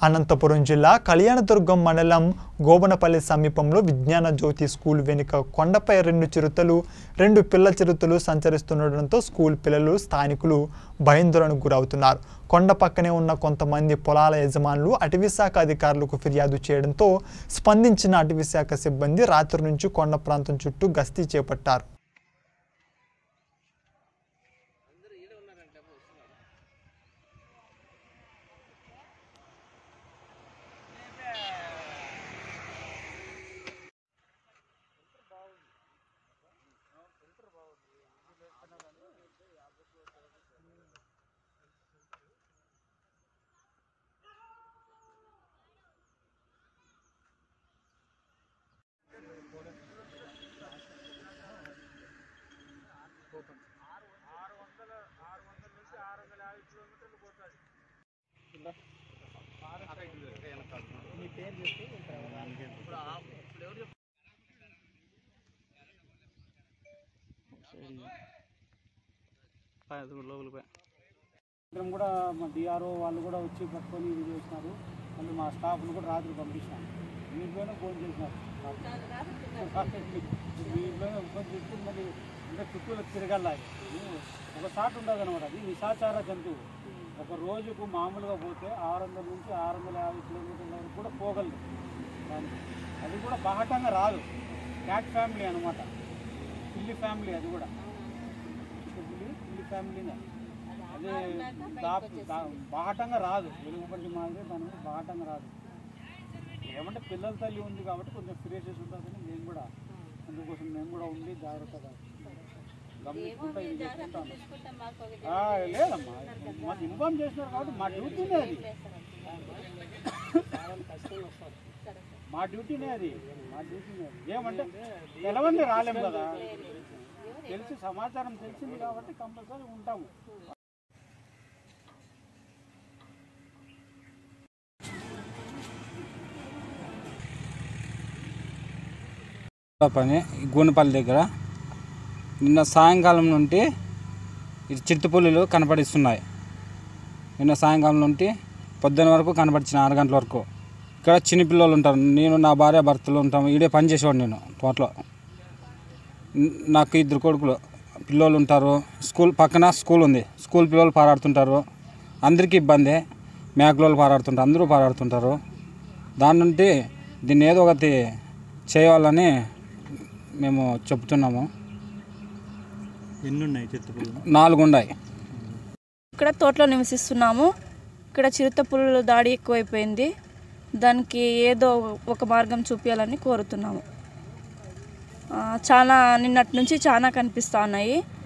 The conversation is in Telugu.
అనంతపురం జిల్లా కళ్యాణదుర్గం మండలం గోబనపల్లి సమీపంలో విజ్ఞాన జ్యోతి స్కూల్ వెనుక కొండపై రెండు చిరుతలు రెండు పిల్ల చిరుతలు సంచరిస్తుండటంతో స్కూల్ పిల్లలు స్థానికులు భయాందోళనకు గురవుతున్నారు కొండ పక్కనే ఉన్న కొంతమంది పొలాల యజమానులు అటవీశాఖ అధికారులకు ఫిర్యాదు చేయడంతో స్పందించిన అటవీశాఖ సిబ్బంది రాత్రి నుంచి కొండ ప్రాంతం చుట్టూ గస్తీ చేపట్టారు లోపలికి పోయి సాయంత్రం కూడా మా డిఆర్ఓ వాళ్ళు కూడా వచ్చి పట్టుకొని ఇది చేసినారు మళ్ళీ మా స్టాఫ్ను కూడా రాత్రి పంపించినారు మీరులోనే ఫోన్ చేసినారు మీరులోనే ఫోన్ చేసి మళ్ళీ అంటే చుట్టూలకు తిరగల ఒక సాట్ ఉండదు అనమాట అది నిశాచార జంతువు ఒక రోజుకు మామూలుగా పోతే ఆరు వందల నుంచి ఆరు వందల యాభై కిలోమీటర్ల వరకు కూడా పోగలదు దానికి అది కూడా బాహటంగా రాదు క్యాట్ ఫ్యామిలీ అనమాట పిల్లి ఫ్యామిలీ అది కూడా పిల్లి పిల్లి ఫ్యామిలీనే అదే దా- దా- బాహటంగా రాదు వెలుగుబంటి మాదిరి దాని మీద బాహటంగా రాదు ఏమంటే పిల్లల తల్లి ఉంది కాబట్టి కొంచెం సీరియస్ ఉంటుందని మేము కూడా అందుకోసం మేము కూడా ఉండి జాగ్రత్తగా గమనించుకుంటా ఇది చేసుకుంటాను ఆ, లేదమ్మా మాకు ఇన్ఫార్మ్ చేసినారు కాబట్టి మా డ్యూటీనే అది మా డ్యూటీనే అది మా డ్యూటీనే అది ఏమంటే తెలవంది రాలేము కదా తెలిసి సమాచారం తెలిసింది కాబట్టి కంపల్సరీ ఉంటాము పని గూనపల్లి దగ్గర నిన్న సాయంకాలం నుండి ఈ చిరుతపులులు కనపడిస్తున్నాయి నిన్న సాయంకాలం నుండి పొద్దున వరకు కనపడిచిన ఆరు గంటల వరకు ఇక్కడ చిన్న పిల్లలు ఉంటారు నేను నా భార్య భర్తలు ఉంటాము ఈడే పని చేసేవాడు నేను తోటలో న- నాకు ఇద్దరు కొడుకులు పిల్లలు ఉంటారు స్కూల్ పక్కన స్కూల్ ఉంది స్కూల్ పిల్లలు పారాడుతుంటారు అందరికీ ఇబ్బందే మేకలు పారాడుతుంటారు అందరూ పారాడుతుంటారు దాని నుండి దీన్ని ఏదో ఒకటి చేయాలని మేము చెప్తున్నాము ఎన్ని ఉన్నాయి చిత్తపల్లి నాలుగు ఉన్నాయి ఇక్కడ తోటలో నివసిస్తున్నాము ఇక్కడ చిరుత పులుల దాడి ఎక్కువైపోయింది దానికి ఏదో ఒక మార్గం చూపించాలని కోరుతున్నాము ఆ, చాలా నిన్నటి నుంచి చాలా కనిపిస్తూ ఉన్నాయి